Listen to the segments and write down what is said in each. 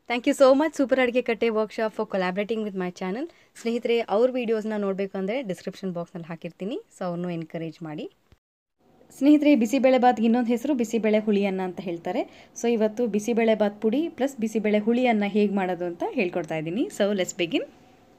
thank you so much super Aduge Katte workshop for collaborating with my channel ಸ್ನೇಹಿತರೆ ಅವ್ರ ವೀಡಿಯೋಸ್ನ ನೋಡಬೇಕು ಅಂದರೆ ಡಿಸ್ಕ್ರಿಪ್ಷನ್ ಬಾಕ್ಸ್ನಲ್ಲಿ ಹಾಕಿರ್ತೀನಿ ಸೊ ಅವ್ರನ್ನೂ ಎನ್ಕರೇಜ್ ಮಾಡಿ ಸ್ನೇಹಿತರೆ ಬಿಸಿಬೇಳೆ ಬಾತ್ಗೆ ಇನ್ನೊಂದು ಹೆಸರು ಬಿಸಿಬೇಳೆ ಹುಳಿಯನ್ನ ಅಂತ ಹೇಳ್ತಾರೆ ಸೊ ಇವತ್ತು ಬಿಸಿಬೇಳೆ ಬಾತ್ ಪುಡಿ ಪ್ಲಸ್ ಬಿಸಿಬೇಳೆ ಹುಳಿಯನ್ನ ಹೇಗೆ ಮಾಡೋದು ಅಂತ ಹೇಳ್ಕೊಡ್ತಾ ಇದ್ದೀನಿ ಸೊ ಲೆಸ್ ಬಿಗಿನ್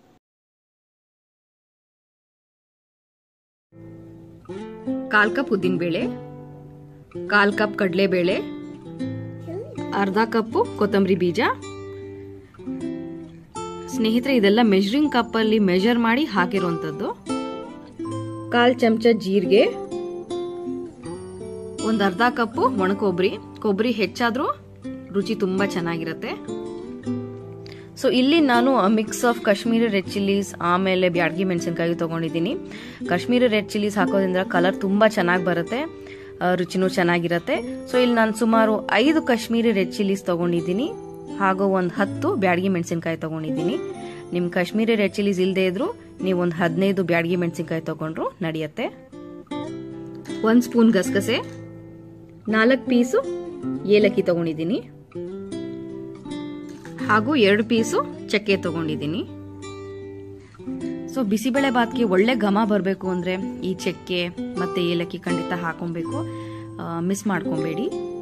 ಕಾಲ್ ಕಪ್ ಉದ್ದಿನಬೇಳೆ ಕಾಲ್ ಕಪ್ ಕಡಲೆಬೇಳೆ ಅರ್ಧ ಕಪ್ಪು ಕೊತ್ತಂಬರಿ ಬೀಜ ಸ್ನೇಹಿತರೆ ಇದೆಲ್ಲ ಮೆಜರಿಂಗ್ ಕಪ್ಪಲ್ಲಿ ಮೆಜರ್ ಮಾಡಿ ಹಾಕಿರುವಂಥದ್ದು ಕಾಲ್ ಚಮಚ ಜೀರಿಗೆ ಒಂದು ಅರ್ಧ ಕಪ್ಪು ಒಣ ಕೊಬ್ಬರಿ ಕೊಬ್ಬರಿ ಹೆಚ್ಚಾದರೂ ರುಚಿ ತುಂಬ ಚೆನ್ನಾಗಿರುತ್ತೆ ಸೊ ಇಲ್ಲಿ ನಾನು mix of Kashmiri red chillies ಆಮೇಲೆ ಬ್ಯಾಡ್ಗಿ ಮೆಣಸಿನ್ಕಾಯಿ ತೊಗೊಂಡಿದ್ದೀನಿ ಕಾಶ್ಮೀರಿ ರೆಡ್ ಚಿಲ್ಲೀಸ್ ಹಾಕೋದ್ರಿಂದ ಕಲರ್ ತುಂಬ ಚೆನ್ನಾಗಿ ಬರುತ್ತೆ ರುಚಿನೂ ಚೆನ್ನಾಗಿರುತ್ತೆ ಸೊ ಇಲ್ಲಿ ನಾನು ಸುಮಾರು ಐದು ಕಾಶ್ಮೀರಿ ರೆಡ್ ಚಿಲ್ಲೀಸ್ ತೊಗೊಂಡಿದ್ದೀನಿ ಹಾಗೂ ಒಂದು ಹತ್ತು ಬ್ಯಾಡ್ಗಿ ಮೆಣಸಿನ್ಕಾಯಿ ತೊಗೊಂಡಿದ್ದೀನಿ ನಿಮ್ಮ ಕಾಶ್ಮೀರಿ ರೆಡ್ ಚಿಲ್ಲೀಸ್ ಇಲ್ಲದೆ ಇದ್ರೂ ನೀವು ಒಂದು ಹದಿನೈದು ಬ್ಯಾಡ್ಗಿ ಮೆಣಸಿನ್ಕಾಯಿ ತೊಗೊಂಡ್ರು ನಡೆಯುತ್ತೆ ಒಂದು ಸ್ಪೂನ್ ಗಸಗಸೆ ನಾಲ್ಕು ಪೀಸು ಏಲಕ್ಕಿ ತೊಗೊಂಡಿದ್ದೀನಿ ಹಾಗೂ ಎರಡು ಪೀಸು ಚಕ್ಕೆ ತೊಗೊಂಡಿದ್ದೀನಿ ಸೊ ಬಿಸಿಬೇಳೆ ಬಾತ್ಗೆ ಒಳ್ಳೆ ಘಮ ಬರಬೇಕು ಅಂದರೆ ಈ ಚಕ್ಕೆ ಮತ್ತು ಏಲಕ್ಕಿ ಖಂಡಿತ ಹಾಕೊಬೇಕು ಮಿಸ್ ಮಾಡ್ಕೊಬೇಡಿ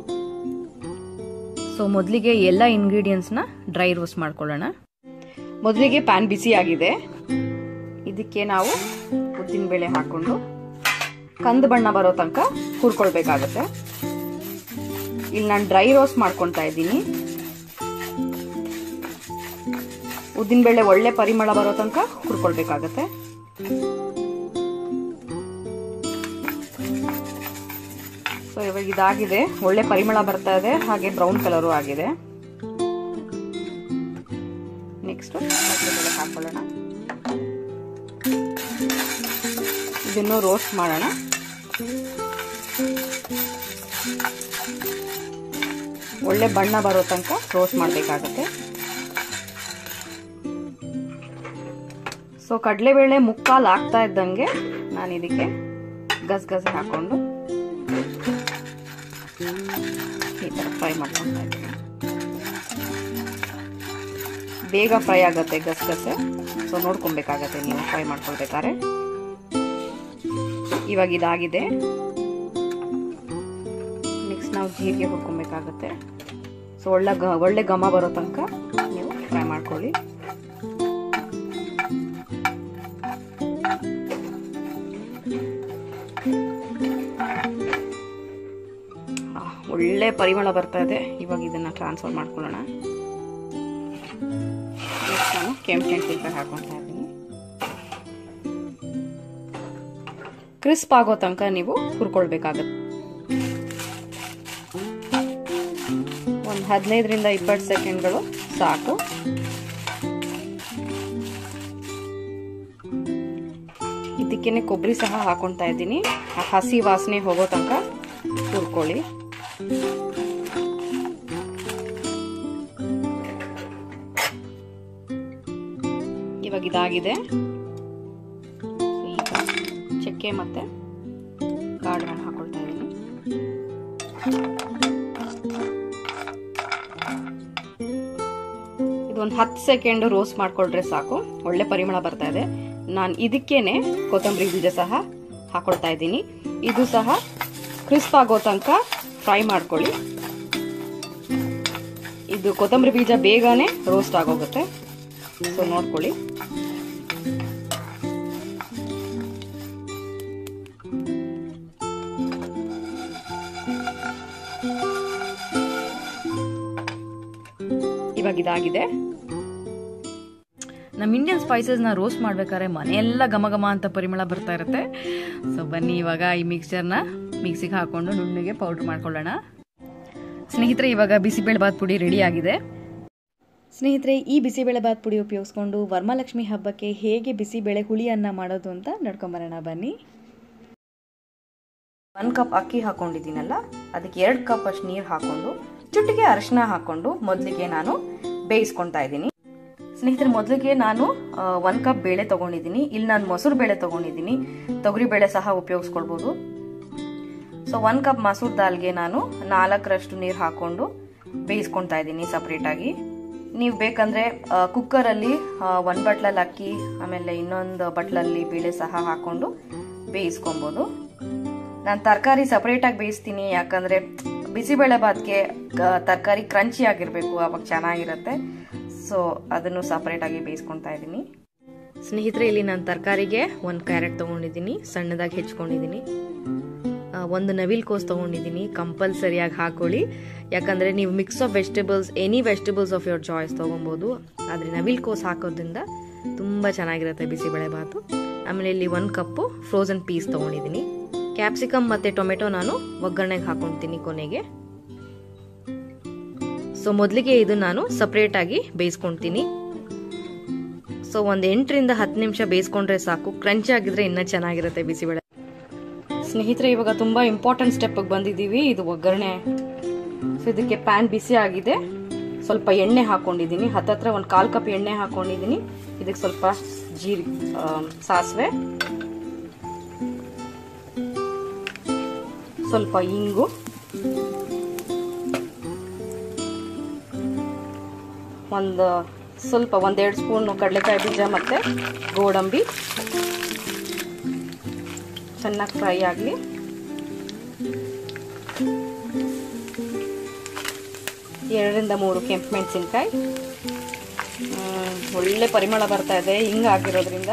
ಸೊ ಮೊದಲಿಗೆ ಎಲ್ಲ ಇಂಗ್ರೀಡಿಯೆಂಟ್ಸ್ನ ಡ್ರೈ ರೋಸ್ಟ್ ಮಾಡ್ಕೊಳ್ಳೋಣ ಮೊದಲಿಗೆ ಪ್ಯಾನ್ ಬಿಸಿ ಆಗಿದೆ ಇದಕ್ಕೆ ನಾವು ಉದ್ದಿನಬೇಳೆ ಹಾಕ್ಕೊಂಡು ಕಂದು ಬಣ್ಣ ಬರೋ ತನಕ ಹುರ್ಕೊಳ್ಬೇಕಾಗತ್ತೆ ಇಲ್ಲಿ ನಾನು ಡ್ರೈ ರೋಸ್ಟ್ ಮಾಡ್ಕೊತಾ ಇದ್ದೀನಿ ಉದ್ದಿನಬೇಳೆ ಒಳ್ಳೆ ಪರಿಮಳ ಬರೋ ತನಕ ಹುರ್ಕೊಳ್ಬೇಕಾಗತ್ತೆ ಸೊ ಇವಾಗ ಇದಾಗಿದೆ ಒಳ್ಳೆ ಪರಿಮಳ ಬರ್ತಾ ಇದೆ ಹಾಗೆ ಬ್ರೌನ್ ಕಲರು ಆಗಿದೆ ನೆಕ್ಸ್ಟ್ ಹಾಕೊಳ್ಳೋಣ ಇದನ್ನು ರೋಸ್ಟ್ ಮಾಡೋಣ ಒಳ್ಳೆ ಬಣ್ಣ ಬರೋ ತನಕ ರೋಸ್ಟ್ ಮಾಡಬೇಕಾಗತ್ತೆ ಸೊ ಕಡಲೆಬೇಳೆ ಮುಕ್ಕಾಲು ಆಗ್ತಾ ಇದ್ದಂಗೆ ನಾನು ಇದಕ್ಕೆ ಗಸಗಸೆ ಹಾಕೊಂಡು ಈ ಥರ ಫ್ರೈ ಮಾಡ್ಕೊತಾ ಇದ್ದೀನಿ ಬೇಗ ಫ್ರೈ ಆಗುತ್ತೆ ಗಸಗಸೆ ಸೊ ನೋಡ್ಕೊಬೇಕಾಗತ್ತೆ ನೀವು ಫ್ರೈ ಮಾಡ್ಕೊಳ್ಬೇಕಾದ್ರೆ ಇವಾಗ ಇದಾಗಿದೆ ನೆಕ್ಸ್ಟ್ ನಾವು ಜೀರಿಗೆ ಹುರ್ಕೊಬೇಕಾಗತ್ತೆ ಸೊ ಒಳ್ಳೆ ಗ ಒಳ್ಳೆ ಘಮ ಬರೋ ತನಕ ನೀವು ಫ್ರೈ ಮಾಡ್ಕೊಳ್ಳಿ ಒಳ್ಳೆ ಪರಿಮಳ ಬರ್ತಾ ಇದೆ ಇವಾಗ ಇದನ್ನ ಟ್ರಾನ್ಸ್ಫರ್ ಮಾಡ್ಕೊಳ್ಳೋಣ ನಾನು ಕೆಂಪು ಮೆಣಸಿನ್ಕಾಯಿ ಹಾಕೊತಾ ಇದ್ದೀನಿ ಕ್ರಿಸ್ಪ್ ಆಗೋ ತನಕ ನೀವು ಹುರ್ಕೊಳ್ಬೇಕಾಗತ್ತೆ ಒಂದು ಹದಿನೈದರಿಂದ ಇಪ್ಪತ್ತು ಸೆಕೆಂಡ್ಗಳು ಸಾಕು ಇದಕ್ಕೇನೆ ಕೊಬ್ಬರಿ ಸಹ ಹಾಕೊತಾ ಇದ್ದೀನಿ ಆ ಹಸಿ ವಾಸನೆ ಹೋಗೋ ತನಕ ಹುರ್ಕೊಳ್ಳಿ ಇವಾಗ ಇದಾಗಿದೆ ಈಗ ಚಕ್ಕೆ ಮತ್ತೆ ಕಾಳುಗಳನ್ನ ಹಾಕೊಳ್ತಾ ಇದ್ದೀನಿ ಇದೊಂದು ಹತ್ತು ಸೆಕೆಂಡ್ ರೋಸ್ಟ್ ಮಾಡ್ಕೊಳ್ರೆ ಸಾಕು ಒಳ್ಳೆ ಪರಿಮಳ ಬರ್ತಾ ಇದೆ ನಾನು ಇದಕ್ಕೇನೆ ಕೊತ್ತಂಬರಿ ಬೀಜ ಸಹ ಹಾಕೊಳ್ತಾ ಇದ್ದೀನಿ ಇದು ಸಹ ಕ್ರಿಸ್ಪ್ ಆಗೋ ತನಕ ಫ್ರೈ ಮಾಡ್ಕೊಳ್ಳಿ ಇದು ಕೊತ್ತಂಬರಿ ಬೀಜ ಬೇಗನೆ ರೋಸ್ಟ್ ಆಗೋಗುತ್ತೆ ಸೊ ನೋಡ್ಕೊಳ್ಳಿ ಇವಾಗ ಇದಾಗಿದೆ ನಮ್ಮ ಇಂಡಿಯನ್ ಸ್ಪೈಸಸ್ನ ರೋಸ್ಟ್ ಮಾಡ್ಬೇಕಾದ್ರೆ ಮನೆಯೆಲ್ಲ ಘಮ ಘಮ ಅಂತ ಪರಿಮಳ ಬರ್ತಾ ಇರುತ್ತೆ ಸೊ ಬನ್ನಿ ಇವಾಗ ಈ ಮಿಕ್ಸ್ಚರ್ನ ಮಿಕ್ಸಿಗೆ ಹಾಕೊಂಡು ನುಣ್ಣಗೆ ಪೌಡ್ರ್ ಮಾಡ್ಕೊಳ್ಳೋಣ ಸ್ನೇಹಿತರೆ ಇವಾಗ ಬಿಸಿಬೇಳೆ ಬಾತ್ ಪುಡಿ ರೆಡಿ ಆಗಿದೆ ಸ್ನೇಹಿತರೆ ಈ ಬಿಸಿಬೇಳೆ ಬಾತ್ ಪುಡಿ ಉಪಯೋಗಿಸ್ಕೊಂಡು ವರಮಹಾಲಕ್ಷ್ಮಿ ಹಬ್ಬಕ್ಕೆ ಹೇಗೆ ಬಿಸಿಬೇಳೆ ಹುಳಿಯನ್ನ ಮಾಡೋದು ಅಂತ ನಡ್ಕೊಂಬರೋಣ ಬನ್ನಿ ಒಂದು ಕಪ್ ಅಕ್ಕಿ ಹಾಕೊಂಡಿದ್ದೀನಲ್ಲ ಅದಕ್ಕೆ ಎರಡು ಕಪ್ ಅಷ್ಟು ನೀರು ಹಾಕೊಂಡು ಚುಟ್ಟಿಗೆ ಅರಿಶಿನ ಹಾಕೊಂಡು ಮೊದಲಿಗೆ ನಾನು ಬೇಯಿಸ್ಕೊತಾ ಇದ್ದೀನಿ ಸ್ನೇಹಿತರೆ ಮೊದಲಿಗೆ ನಾನು ಒಂದು ಕಪ್ ಬೇಳೆ ತೊಗೊಂಡಿದ್ದೀನಿ ಇಲ್ಲಿ ನಾನು ಮೊಸರು ಬೇಳೆ ತೊಗೊಂಡಿದ್ದೀನಿ ತೊಗರಿ ಬೇಳೆ ಸಹ ಉಪಯೋಗಿಸ್ಕೊಳ್ಬೋದು ಸೊ ಒಂದು ಕಪ್ ಮಸೂರ್ ದಾಲ್ಗೆ ನಾನು ನಾಲ್ಕರಷ್ಟು ನೀರು ಹಾಕೊಂಡು ಬೇಯಿಸ್ಕೊತಾ ಇದ್ದೀನಿ ಸಪ್ರೇಟಾಗಿ ನೀವು ಬೇಕಂದರೆ ಕುಕ್ಕರಲ್ಲಿ ಒಂದು ಬಟ್ಲಲ್ಲಿ ಅಕ್ಕಿ ಆಮೇಲೆ ಇನ್ನೊಂದು ಬಟ್ಲಲ್ಲಿ ಬೇಳೆ ಸಹ ಹಾಕ್ಕೊಂಡು ಬೇಯಿಸ್ಕೊಬೋದು ನಾನು ತರಕಾರಿ ಸಪ್ರೇಟಾಗಿ ಬೇಯಿಸ್ತೀನಿ ಯಾಕಂದರೆ ಬಿಸಿಬೇಳೆ ಭಾತ್ಗೆ ತರಕಾರಿ ಕ್ರಂಚಿ ಆಗಿರಬೇಕು ಅವಾಗ ಚೆನ್ನಾಗಿರುತ್ತೆ ಸೊ ಅದನ್ನು ಸಪ್ರೇಟಾಗಿ ಬೇಯಿಸ್ಕೊತಾ ಇದ್ದೀನಿ ಸ್ನೇಹಿತರೆ ಇಲ್ಲಿ ನಾನು ತರಕಾರಿಗೆ ಒಂದು ಕ್ಯಾರೆಟ್ ತೊಗೊಂಡಿದ್ದೀನಿ ಸಣ್ಣದಾಗಿ ಹೆಚ್ಕೊಂಡಿದ್ದೀನಿ ಒಂದು ನವಿಲ್ ಕೋಸ್ ತೊಗೊಂಡಿದ್ದೀನಿ ಕಂಪಲ್ಸರಿಯಾಗಿ ಹಾಕೊಳ್ಳಿ ಯಾಕಂದರೆ ನೀವು mix of vegetables any vegetables of your choice ತೊಗೊಬೋದು ಆದರೆ ನವಿಲ್ ಕೋಸ್ ಹಾಕೋದ್ರಿಂದ ತುಂಬ ಚೆನ್ನಾಗಿರುತ್ತೆ ಬಿಸಿಬೇಳೆ ಭಾತು ಆಮೇಲೆ ಇಲ್ಲಿ ಒಂದು ಕಪ್ಪು ಫ್ರೋಝನ್ ಪೀಸ್ ತೊಗೊಂಡಿದ್ದೀನಿ ಕ್ಯಾಪ್ಸಿಕಮ್ ಮತ್ತು ಟೊಮೆಟೊ ನಾನು ಒಗ್ಗರಣೆಗೆ ಹಾಕೊಳ್ತೀನಿ ಕೊನೆಗೆ ಸೊ ಮೊದಲಿಗೆ ಇದು ನಾನು ಸಪ್ರೇಟಾಗಿ ಬೇಯಿಸ್ಕೊಳ್ತೀನಿ ಸೊ ಒಂದು ಎಂಟರಿಂದ ಹತ್ತು ನಿಮಿಷ ಬೇಯಿಸ್ಕೊಂಡ್ರೆ ಸಾಕು ಕ್ರಂಚ್ ಆಗಿದ್ರೆ ಇನ್ನೂ ಚೆನ್ನಾಗಿರುತ್ತೆ ಬಿಸಿಬೇಳೆ ಸ್ನೇಹಿತರೆ ಇವಾಗ ತುಂಬ ಇಂಪಾರ್ಟೆಂಟ್ ಸ್ಟೆಪ್ಗೆ ಬಂದಿದ್ದೀವಿ ಇದು ಒಗ್ಗರಣೆ ಸೊ ಇದಕ್ಕೆ ಪ್ಯಾನ್ ಬಿಸಿ ಆಗಿದೆ ಸ್ವಲ್ಪ ಎಣ್ಣೆ ಹಾಕೊಂಡಿದ್ದೀನಿ ಹತ್ತತ್ರ ಒಂದು ಕಾಲು ಕಪ್ ಎಣ್ಣೆ ಹಾಕೊಂಡಿದ್ದೀನಿ ಇದಕ್ಕೆ ಸ್ವಲ್ಪ ಜೀರಿಗೆ ಸಾಸಿವೆ ಸ್ವಲ್ಪ ಇಂಗು ಒಂದು ಸ್ವಲ್ಪ ಒಂದೆರಡು ಸ್ಪೂನ್ ಕಡಲೆಕಾಯಿ ಬೀಜ ಮತ್ತು ಗೋಡಂಬಿ ಚೆನ್ನಾಗಿ ಫ್ರೈ ಆಗಲಿ ಎರಡರಿಂದ ಮೂರು ಕೆಂಪು ಮೆಣಸಿನ್ಕಾಯಿ ಒಳ್ಳೆ ಪರಿಮಳ ಬರ್ತಾ ಇದೆ ಹಿಂಗೆ ಆಗಿರೋದ್ರಿಂದ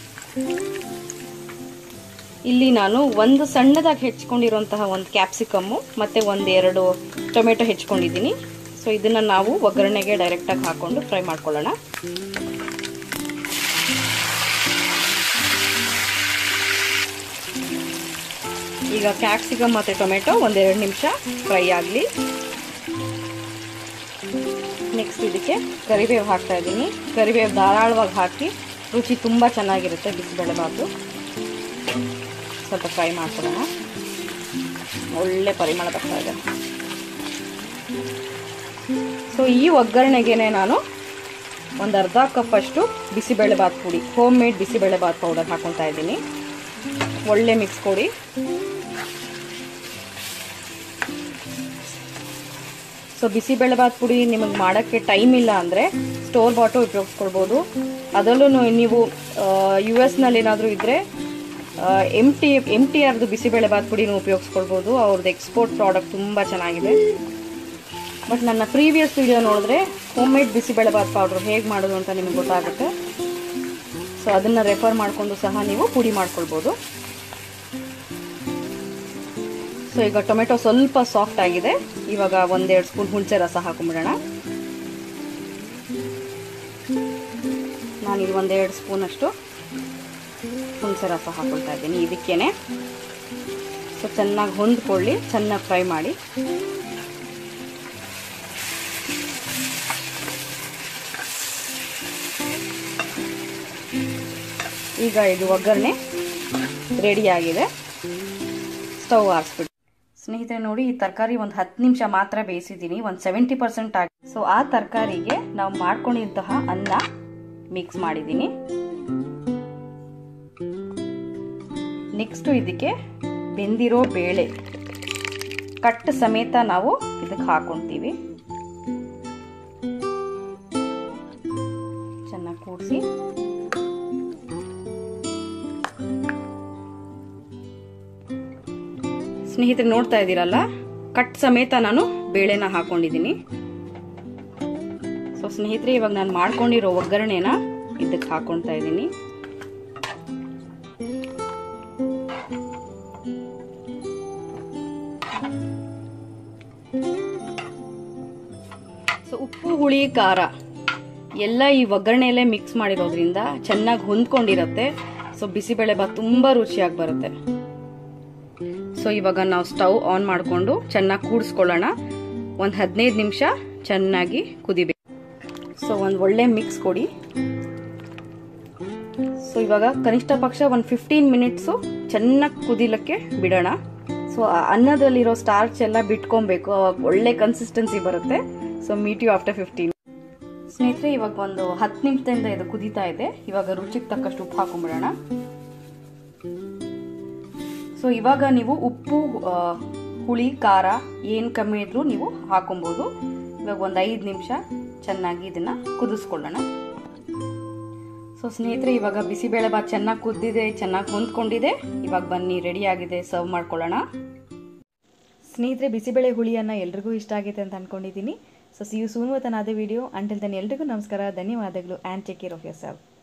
ಇಲ್ಲಿ ನಾನು ಒಂದು ಸಣ್ಣದಾಗಿ ಹೆಚ್ಕೊಂಡಿರುವಂತಹ ಒಂದು ಕ್ಯಾಪ್ಸಿಕಮ್ಮು ಮತ್ತು ಒಂದೆರಡು ಟೊಮೆಟೊ ಹೆಚ್ಕೊಂಡಿದ್ದೀನಿ ಸೊ ಇದನ್ನು ನಾವು ಒಗ್ಗರಣೆಗೆ ಡೈರೆಕ್ಟಾಗಿ ಹಾಕ್ಕೊಂಡು ಫ್ರೈ ಮಾಡ್ಕೊಳ್ಳೋಣ ಈಗ ಕ್ಯಾಪ್ಸಿಕಮ್ ಮತ್ತು ಟೊಮೆಟೊ ಒಂದೆರಡು ನಿಮಿಷ ಫ್ರೈ ಆಗಲಿ ನೆಕ್ಸ್ಟ್ ಇದಕ್ಕೆ ಕರಿಬೇವು ಹಾಕ್ತಾ ಇದ್ದೀನಿ ಕರಿಬೇವು ಧಾರಾಳವಾಗಿ ಹಾಕಿ ರುಚಿ ತುಂಬ ಚೆನ್ನಾಗಿರುತ್ತೆ ಬಿಸಿಬೇಳೆ ಬಾತು ಸ್ವಲ್ಪ ಫ್ರೈ ಮಾಡ್ಕೊಳ್ಳೋಣ ಒಳ್ಳೆ ಪರಿಮಳ ಬರ್ತಾ ಇದೆ ಸೊ ಈ ಒಗ್ಗರಣೆಗೆ ನಾನು ಒಂದು ಅರ್ಧ ಕಪ್ ಅಷ್ಟು ಬಿಸಿಬೇಳೆ ಬಾತ್ ಪುಡಿ home made bisibele bath powder ಹಾಕೊತಾ ಇದ್ದೀನಿ ಒಳ್ಳೆ ಮಿಕ್ಸ್ ಕೊಡಿ ಸೊ ಬಿಸಿಬೇಳೆ ಬಾತ್ ಪುಡಿ ನಿಮಗೆ ಮಾಡೋಕ್ಕೆ ಟೈಮ್ ಇಲ್ಲ ಅಂದರೆ ಸ್ಟೋರ್ ಬಾಟು ಉಪಯೋಗಿಸ್ಕೊಳ್ಬೋದು ಅದರಲ್ಲೂ ನೀವು ಯು ಎಸ್ನಲ್ಲಿ ಏನಾದರೂ ಇದ್ದರೆ ಎಮ್ ಟಿ ಎಮ್ ಟಿ ಆರ್ದು ಬಿಸಿಬೇಳೆ ಬಾತ್ ಪುಡಿನೂ ಉಪಯೋಗಿಸ್ಕೊಳ್ಬೋದು ಅವ್ರದ್ದು ಎಕ್ಸ್ಪೋರ್ಟ್ ಪ್ರಾಡಕ್ಟ್ ತುಂಬ ಚೆನ್ನಾಗಿದೆ ಬಟ್ ನನ್ನ ಪ್ರೀವಿಯಸ್ ವಿಡಿಯೋ ನೋಡಿದ್ರೆ home made bisibele bath powder ಹೇಗೆ ಮಾಡೋದು ಅಂತ ನಿಮಗೆ ಗೊತ್ತಾಗುತ್ತೆ ಸೊ ಅದನ್ನು ರೆಫರ್ ಮಾಡಿಕೊಂಡು ಸಹ ನೀವು ಪುಡಿ ಮಾಡ್ಕೊಳ್ಬೋದು ಸೊ ಈಗ ಟೊಮೆಟೊ ಸ್ವಲ್ಪ ಸಾಫ್ಟ್ ಆಗಿದೆ ಇವಾಗ ಒಂದೆರಡು ಸ್ಪೂನ್ ಹುಣಸೆ ರಸ ಹಾಕೊಂಡ್ಬಿಡೋಣ ನಾನಿಲ್ಲಿ ಒಂದೆರಡು ಸ್ಪೂನಷ್ಟು ಹುಣಸೆ ರಸ ಹಾಕೊಳ್ತಾ ಇದ್ದೀನಿ ಇದಕ್ಕೇನೆ ಸೊ ಚೆನ್ನಾಗಿ ಹೊಂದ್ಕೊಳ್ಳಿ ಚೆನ್ನಾಗಿ ಫ್ರೈ ಮಾಡಿ ಈಗ ಇದು ಒಗ್ಗರಣೆ ರೆಡಿಯಾಗಿದೆ ಸ್ಟವ್ ಆರಿಸ್ಬಿಡಿ ಸ್ನೇಹಿತರೆ ನೋಡಿ ಈ ತರಕಾರಿ ಒಂದು ಹತ್ತು ನಿಮಿಷ ಮಾತ್ರ ಬೇಯಿಸಿದ್ದೀನಿ ಒಂದು ಸೆವೆಂಟಿ ಪರ್ಸೆಂಟ್ ಆಗಿ ಸೊ ಆ ತರಕಾರಿಗೆ ನಾವು ಮಾಡ್ಕೊಂಡಿದ್ದಂತಹ ಅನ್ನ ಮಿಕ್ಸ್ ಮಾಡಿದ್ದೀನಿ ನೆಕ್ಸ್ಟು ಇದಕ್ಕೆ ಬೆಂದಿರೋ ಬೇಳೆ ಕಟ್ ಸಮೇತ ನಾವು ಇದಕ್ಕೆ ಹಾಕೊಳ್ತೀವಿ ಚೆನ್ನಾಗಿ ಕೂಡಿಸಿ ಸ್ನೇಹಿತರೆ ನೋಡ್ತಾ ಇದ್ದೀರಲ್ಲ ಕಟ್ ಸಮೇತ ನಾನು ಬೇಳೆನ ಹಾಕೊಂಡಿದ್ದೀನಿ ಸೊ ಸ್ನೇಹಿತರೆ ಇವಾಗ ನಾನು ಮಾಡ್ಕೊಂಡಿರೋ ಒಗ್ಗರಣೆನ ಇದಕ್ಕೆ ಹಾಕೊಳ್ತಾ ಇದ್ದೀನಿ ಸೊ ಉಪ್ಪು ಹುಳಿ ಖಾರ ಎಲ್ಲ ಈ ಒಗ್ಗರಣೆಯಲ್ಲೇ ಮಿಕ್ಸ್ ಮಾಡಿರೋದ್ರಿಂದ ಚೆನ್ನಾಗಿ ಹೊಂದ್ಕೊಂಡಿರತ್ತೆ ಸೊ ಬಿಸಿಬೇಳೆ ಬಾತ್ ತುಂಬ ರುಚಿಯಾಗಿ ಬರುತ್ತೆ ಸೊ ಇವಾಗ ನಾವು ಸ್ಟವ್ ಆನ್ ಮಾಡಿಕೊಂಡು ಚೆನ್ನಾಗಿ ಕೂಡಿಸ್ಕೊಳ್ಳೋಣ ಒಂದು ಹದಿನೈದು ನಿಮಿಷ ಚೆನ್ನಾಗಿ ಕುದಿಬೇಕು ಸೊ ಒಂದು ಒಳ್ಳೆ ಮಿಕ್ಸ್ ಕೊಡಿ ಸೊ ಇವಾಗ ಕನಿಷ್ಠ ಪಕ್ಷ ಒಂದು ಫಿಫ್ಟೀನ್ ಮಿನಿಟ್ಸು ಚೆನ್ನಾಗಿ ಕುದಿಲಕ್ಕೆ ಬಿಡೋಣ ಸೊ ಅನ್ನದಲ್ಲಿರೋ ಸ್ಟಾರ್ಚ್ ಎಲ್ಲ ಬಿಟ್ಕೊಬೇಕು ಅವಾಗ ಒಳ್ಳೆ ಕನ್ಸಿಸ್ಟೆನ್ಸಿ ಬರುತ್ತೆ so meet you after fifteen ಸ್ನೇಹಿತರೆ ಇವಾಗ ಒಂದು ಹತ್ತು ನಿಮಿಷದಿಂದ ಇದು ಕುದೀತಾ ಇದೆ ಇವಾಗ ರುಚಿಗೆ ತಕ್ಕಷ್ಟು ಉಪ್ಪು ಹಾಕೊಂಡ್ಬಿಡೋಣ ಸೊ ಇವಾಗ ನೀವು ಉಪ್ಪು ಹುಳಿ ಖಾರ ಏನು ಕಮ್ಮಿ ಇದ್ರೂ ನೀವು ಹಾಕೊಬೋದು ಇವಾಗ ಒಂದು ಐದು ನಿಮಿಷ ಚೆನ್ನಾಗಿ ಇದನ್ನು ಕುದಿಸ್ಕೊಳ್ಳೋಣ ಸೊ ಸ್ನೇಹಿತರೆ ಇವಾಗ ಬಿಸಿಬೇಳೆಬಾತ್ ಚೆನ್ನಾಗಿ ಕುದ್ದಿದೆ ಚೆನ್ನಾಗಿ ಹೊಂದ್ಕೊಂಡಿದೆ ಇವಾಗ ಬನ್ನಿ ರೆಡಿ ಆಗಿದೆ ಸರ್ವ್ ಮಾಡ್ಕೊಳ್ಳೋಣ ಸ್ನೇಹಿತರೆ ಬಿಸಿಬೇಳೆ ಹುಳಿಯನ್ನು ಎಲ್ರಿಗೂ ಇಷ್ಟ ಆಗಿದೆ ಅಂತ ಅಂದ್ಕೊಂಡಿದ್ದೀನಿ so see you soon with another video until then ಎಲ್ರಿಗೂ ನಮಸ್ಕಾರ ಧನ್ಯವಾದಗಳು and take care of your self